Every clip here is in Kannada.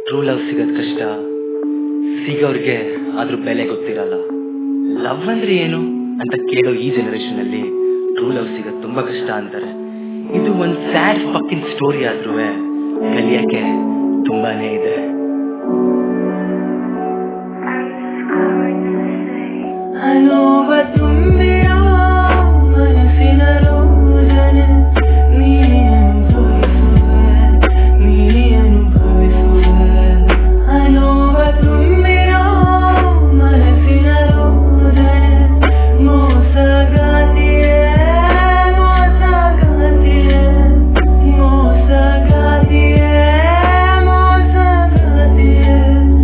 ಟ್ರೂ ಲವ್ ಸಿಗೋದ್ ಕಷ್ಟ ಸಿಗೋರ್ಗೆ ಅದ್ರ ಬೆಲೆ ಗೊತ್ತಿರಲ್ಲ ಲವ್ ಅಂದ್ರೆ ಏನು ಅಂತ ಕೇಳೋ ಈ ಜನರೇಷನ್ ಅಲ್ಲಿ ಟ್ರೂ ಲವ್ ಸಿಗೋದ್ ತುಂಬಾ ಕಷ್ಟ ಅಂತಾರೆ ಇದು ಒಂದ್ ಸ್ಯಾಡ್ ಫಕ್ಕಿನ್ ಸ್ಟೋರಿ ಆದ್ರೂ ಕಲಿಯಕ್ಕೆ ತುಂಬಾನೇ ಇದೆ ಅನೋವ ತುಂಬಿರೋ ಮನಸ್ಸಿನ ರೋದನೆ ನೀ ಅನುಭವಿಸುವೆ ನೀ ಅನುಭವಿಸುವೆ ಅನೋವ ತುಂಬಿರೋ ಮನಸ್ಸಿನ ರೋದನೆ ಮೋಸಗಾತಿಯೇ ಮೋಸಗಾತಿಯೇ ಮೋಸಗಾತಿಯೇ ಮೋಸಗಾತಿಯೇ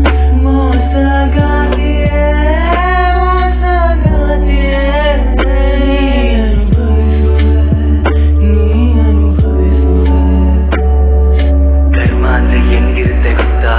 ಮೋಸಗಾತಿಯೇ ಮೋಸಗಾತಿಯೇ ನೀ ಅನುಭವಿಸುವೆ ನೀ ಅನುಭವಿಸುವೆ ಕರ್ಮ ಅಂದ್ರೆ ಹೆಂಗಿರುತ್ತೆ ಗೊತ್ತಾ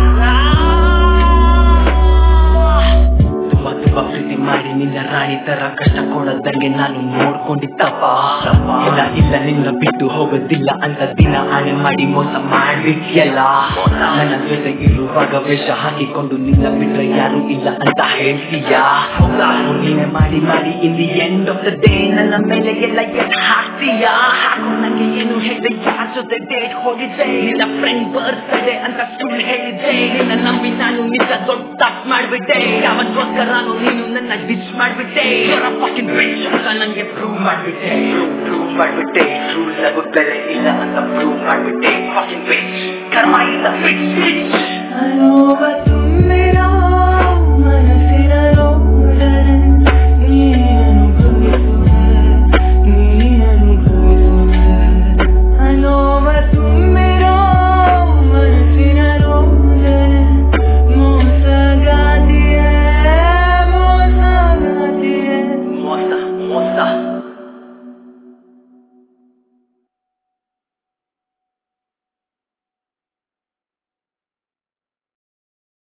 ತುಂಬಾ ತುಂಬಾ ಪ್ರೀತಿ ಮಾಡಿ ನಿನ್ನ ರಾಣಿ ತರ ಕಷ್ಟ ಕೊಡೋದಂಗೆ ನಾನು ನೋಡ್ಕೊಂಡಿತ್ತಪ್ಪ ಇಲ್ಲ ಇಲ್ಲ ನಿನ್ನ ಬಿಟ್ಟು ಹೋಗೋದಿಲ್ಲ ಅಂತ ದಿನ ಆಣೆ ಮಾಡಿ ಮೋಸ ಮಾಡ್ಬಿಟ್ಯಲ್ಲ ನನ್ನ ಜೊತೆ ಇರುವಾಗ ವೇಷ ಹಾಕಿಕೊಂಡು ನಿನ್ನ ಬಿಟ್ರೆ ಯಾರು ಇಲ್ಲ ಅಂತ ಹೇಳ್ತೀಯ ಹೌದಾ ನೀನೆ ಮಾಡಿ ಮಾಡಿ in the end of the day ನನ್ನ ಮೇಲೆ ಎಲ್ಲ ಎತ್ ಹಾಕ್ತೀಯ ಹಾಕು ನಂಗೆ ಏನು ಹೇಳಿದೆ ಯಾರ ಜೊತೆ ಡೇಟ್ ಹೋಗಿದ್ದೆ ನಿನ್ನ ಫ್ರೆಂಡ್ ಬರ್ತಾರೆ ಅಂತ ಸುಳ್ಳು ಹೇಳಿದ್ದೆ ನಿನ್ನ ನಂಬಿ ನಾನು ನಿಜ ದೊಡ್ಡ ತಪ್ಪು ಮಾಡ್ಬಿಟ್ಟೆ ಯಾವತ್ತೋಸ್ಕರನು ನೀನು ನನ್ನ ಡಿಚ್ ಮಾಡ್ಬಿಟ್ಟೆ ಫಕಿಂಗ್ ಬಿಚ್ ಅಂತ ನಂಗೆ ಪ್ರೂವ್ ಮಾಡ್ಬಿಟ್ಟೆ ಪ್ರೂವ್ ಮಾಡ್ಬಿಟ್ಟೆ ಟ್ರೂ ಲವ್ ಬೆಲೆ ಇಲ್ಲ ಅಂತ ಪ್ರೂವ್ ಮಾಡ್ಬಿಟ್ಟೆ ಫಕಿಂಗ್ ಬಿಚ್ ಕರ್ಮ ಇಲ್ಲ ಬಿಚ್ ಬಿಚ್ ಅನೋವ